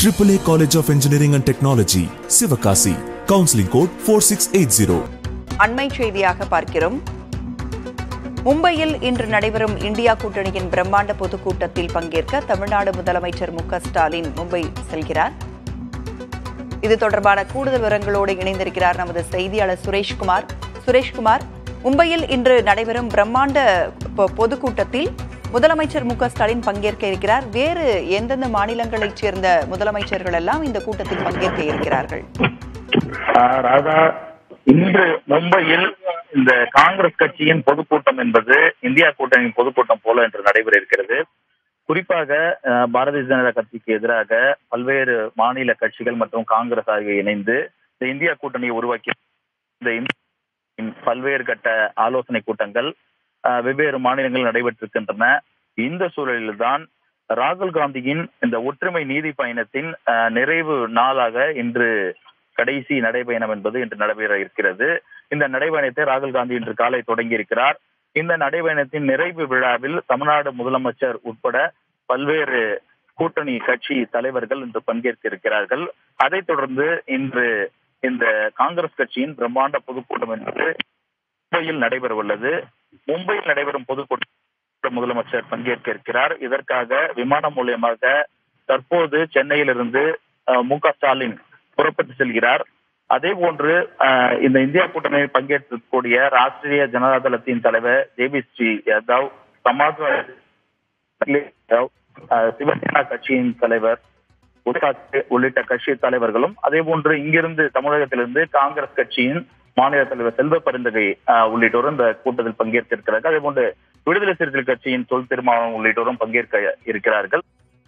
AAA College of Engineering and Technology, Sivakasi. Counseling code 4680. அண்மை செய்தியாக பார்க்கிறோம் மும்பையில் இன்று நடைபெறும் இந்தியா கூட்டணியின் பிரம்மாண்ட பொதுக்கூட்டத்தில் பங்கேற்க தமிழ்நாடு முதலமைச்சர் மு க ஸ்டாலின் மும்பை செல்கிறார் இது தொடர்பான கூடுதல் விவரங்களோடு இணைந்திருக்கிறார் நமது செய்தியாளர் சுரேஷ்குமார் சுரேஷ்குமார் மும்பையில் இன்று நடைபெறும் பிரம்மாண்ட பொ- பொதுக்கூட்டத்தில் முதலமைச்சர் மு க ஸ்டாலின் பங்கேற்க இருக்கிறார் வேறு எந்தெந்த மாநிலங்களைச் சேர்ந்த முதலமைச்சர்கள் எல்லாம் இந்த கூட்டத்தில் பங்கேற்க இருக்கிறார்கள் ஆஹ் ராதா இன்று மும்பையில் இந்த காங்கிரஸ் கட்சியின் பொதுக்கூட்டம் என்பது இந்தியா கூட்டணியின் பொதுக்கூட்டம் போல இன்று நடைபெற இருக்கிறது குறிப்பாக ஆஹ் பாரதிய ஜனதா கட்சிக்கு எதிராக பல்வேறு மாநில கட்சிகள் மற்றும் காங்கிரஸ் ஆகிய இணைந்து இந்த இந்தியா கூட்டணியை உருவாக்கி இந்த இந்தியாவின் பல்வேறு கட்ட ஆலோசனை கூட்டங்கள் ஆஹ் வெவ்வேறு மாநிலங்களில் நடைபெற்றிருக்கின்றன இந்த சூழலில்தான் ராகுல் காந்தியின் இந்த ஒற்றுமை நீதி பயணத்தின் ஆஹ் நிறைவு நாளாக இன்று கடைசி நடைபயணம் என்பது இன்று நடைபெற இருக்கிறது இந்த நடைபயணத்தை ராகுல் காந்தி இன்று காலை தொடங்கி இருக்கிறார் இந்த நடைபயணத்தின் நிறைவு விழாவில் தமிழ்நாடு முதலமைச்சர் உட்பட பல்வேறு கூட்டணி கட்சி தலைவர்கள் இன்று பங்கேற்க இருக்கிறார்கள் அதைத் தொடர்ந்து இன்று இந்த காங்கிரஸ் கட்சியின் பிரம்மாண்ட பொதுக்கூட்டம் என்பது மும்பையில் நடைபெறவுள்ளது மும்பையில் நடைபெறும் பொதுக்கூட்டம் முதலமைச்சர் பங்கேற்க இருக்கிறார் இதற்காக விமானம் மூலியமாக தற்போது சென்னையிலிருந்து அஹ், மு க ஸ்டாலின் புறப்பட்டு செல்கிறார் அதே போன்று அஹ், இந்த இந்தியா கூட்டணியில் பங்கேற்கக்கூடிய ராஷ்டிரிய ஜனதா தளத்தின் தலைவர் ஜேபி ஸ்ரீ யாதவ் சமாஜ்வாதி யாதவ், அஹ், சிவசேனா கட்சியின் தலைவர் உட்காத்து உள்ளிட்ட கட்சி தலைவர்களும் அதே போன்று இங்கிருந்து தமிழகத்திலிருந்து காங்கிரஸ் கட்சியின் மாநில தலைவர் செல்வ பரிந்தகை அஹ், உள்ளிட்டோரும் இந்த கூட்டத்தில் பங்கேற்க இருக்கிறார்கள் அதே போன்று விடுதலை சிறுத்தைகள் கட்சியின் தொல் திருமாவளவன் உள்ளிட்டோரும் பங்கேற்க இருக்கிறார்கள்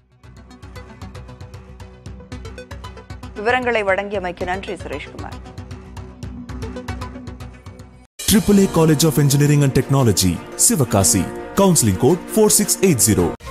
விவரங்களை வழங்கியமைக்கு நன்றி Sureshkumar AAA College of Engineering and Technology, Sivakasi. Counseling code 4680.